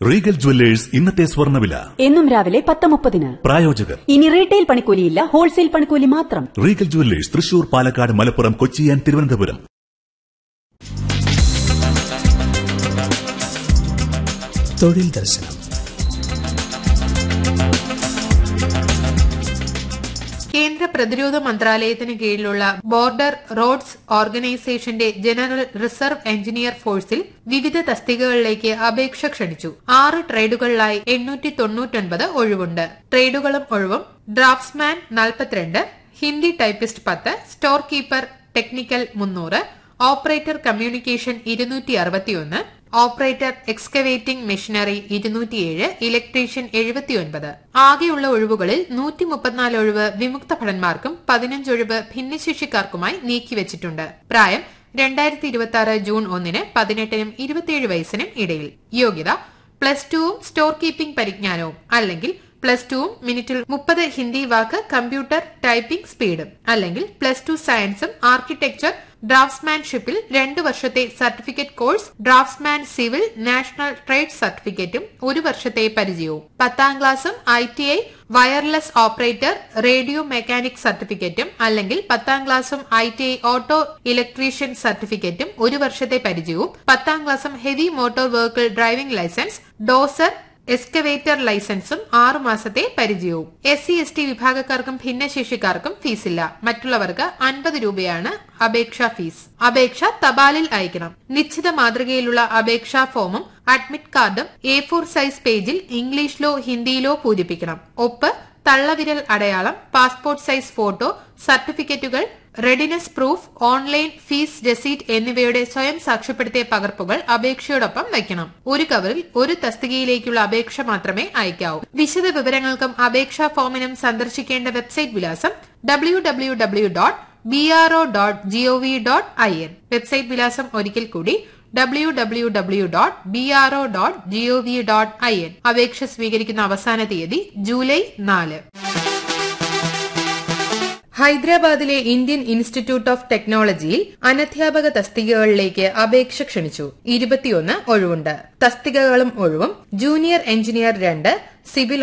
Regal jewellers ഇന്നത്തെ സ്വർണ്ണവില എന്നും രാവിലെ പത്ത് മുപ്പതിന് പ്രായോജകർ ഇനി റീറ്റെയിൽ പണിക്കൂലിയില്ല ഹോൾസെയിൽ പണിക്കൂലി മാത്രം Regal Jewellers Thrissur Palakkad Malappuram Kochi and Thiruvananthapuram തൊഴിൽ ദർശനം കേന്ദ്ര പ്രതിരോധ മന്ത്രാലയത്തിന് കീഴിലുള്ള ബോർഡർ റോഡ്സ് ഓർഗനൈസേഷന്റെ ജനറൽ റിസർവ് എഞ്ചിനീയർ ഫോഴ്സിൽ വിവിധ തസ്തികകളിലേക്ക് അപേക്ഷ ക്ഷണിച്ചു ആറ് ട്രേഡുകളിലായി എണ്ണൂറ്റി തൊണ്ണൂറ്റൊൻപത് ഒഴിവുണ്ട് ട്രേഡുകളും ഒഴിവും ഡ്രാഫ്റ്റ്സ്മാൻ നാൽപ്പത്തിരണ്ട് ഹിന്ദി ടൈപ്പിസ്റ്റ് പത്ത് സ്റ്റോർ കീപ്പർ ടെക്നിക്കൽ മുന്നൂറ് ഓപ്പറേറ്റർ കമ്മ്യൂണിക്കേഷൻ ഇരുന്നൂറ്റി അറുപത്തിയൊന്ന് ഓപ്പറേറ്റർ എക്സ്കവേറ്റിംഗ് മെഷീനറി ഇരുന്നൂറ്റിയേഴ് ഇലക്ട്രീഷ്യൻ എഴുപത്തിയൊൻപത് ആകെയുള്ള ഒഴിവുകളിൽ നൂറ്റി മുപ്പത്തിനാല് ഒഴിവ് വിമുക്ത ഭടന്മാർക്കും പതിനഞ്ച് ഒഴിവ് ഭിന്നശേഷിക്കാർക്കുമായി നീക്കിവച്ചിട്ടുണ്ട് പ്രായം രണ്ടായിരത്തി ഇരുപത്തി ആറ് ജൂൺ ഒന്നിന് പതിനെട്ടിനും ഇരുപത്തിയേഴ് വയസ്സിനും ഇടയിൽ യോഗ്യത പ്ലസ് ടുവും സ്റ്റോർ കീപ്പിംഗ് പരിജ്ഞാനവും അല്ലെങ്കിൽ പ്ലസ് ടുവും മിനിറ്റിൽ മുപ്പത് ഹിന്ദി വാക്ക് കമ്പ്യൂട്ടർ ടൈപ്പിംഗ് സ്പീഡും അല്ലെങ്കിൽ പ്ലസ് ടു സയൻസും ആർക്കിടെക്ചർ ഡ്രാഫ്റ്റ്സ്മാൻഷിപ്പിൽ രണ്ടു വർഷത്തെ certificate course draughtsman civil national trade സർട്ടിഫിക്കറ്റും ഒരു വർഷത്തെ പരിചയവും പത്താം ക്ലാസ്സും I T I wireless operator radio mechanic സർട്ടിഫിക്കറ്റും അല്ലെങ്കിൽ പത്താം ക്ലാസ്സും I T I auto electrician സർട്ടിഫിക്കറ്റും ഒരു വർഷത്തെ പരിചയവും പത്താം ക്ലാസ്സും heavy motor vehicle driving licence dozer excavator ലൈസൻസും ആറു മാസത്തെ പരിചയവും എസ് സി എസ് ടി വിഭാഗക്കാർക്കും ഭിന്നശേഷിക്കാർക്കും ഫീസില്ല മറ്റുള്ളവർക്ക് അൻപത് രൂപയാണ് അപേക്ഷാ ഫീസ് അപേക്ഷ തപാലിൽ അയക്കണം നിശ്ചിത മാതൃകയിലുള്ള അപേക്ഷാ ഫോമും അഡ്മിറ്റ് കാർഡും എ ഫോർ സൈസ് പേജിൽ ഇംഗ്ലീഷിലോ ഹിന്ദിയിലോ പൂരിപ്പിക്കണം ഒപ്പ് തള്ളവിരൽ അടയാളം പാസ്പോർട്ട് സൈസ് ഫോട്ടോ സർട്ടിഫിക്കറ്റുകൾ readiness proof online fees receipt എന്നിവയുടെ സ്വയം സാക്ഷ്യപ്പെടുത്തിയ പകർപ്പുകൾ അപേക്ഷയോടൊപ്പം വയ്ക്കണം ഒരു കവറിൽ ഒരു തസ്തികയിലേക്കുള്ള അപേക്ഷ മാത്രമേ അയക്കാവൂ വിശദ വിവരങ്ങൾക്കും അപേക്ഷാ ഫോമിനും സന്ദർശിക്കേണ്ട വെബ്സൈറ്റ് വിലാസം W W W dot B R O dot G O V dot I N website വിലാസം ഒരിക്കൽ കൂടി W W W dot B R O dot G O V dot I N അപേക്ഷ സ്വീകരിക്കുന്ന അവസാന തീയതി ജൂലൈ നാല് ഹൈദരാബാദിലെ ഇന്ത്യൻ ഇൻസ്റ്റിറ്റ്യൂട്ട് ഓഫ് ടെക്നോളജിയിൽ അനധ്യാപക തസ്തികകളിലേക്ക് അപേക്ഷ ക്ഷണിച്ചു ഇരുപത്തിയൊന്ന് ഒഴിവുണ്ട് തസ്തികകളും ഒഴിവും ജൂനിയർ എഞ്ചിനീയർ രണ്ട് സിവിൽ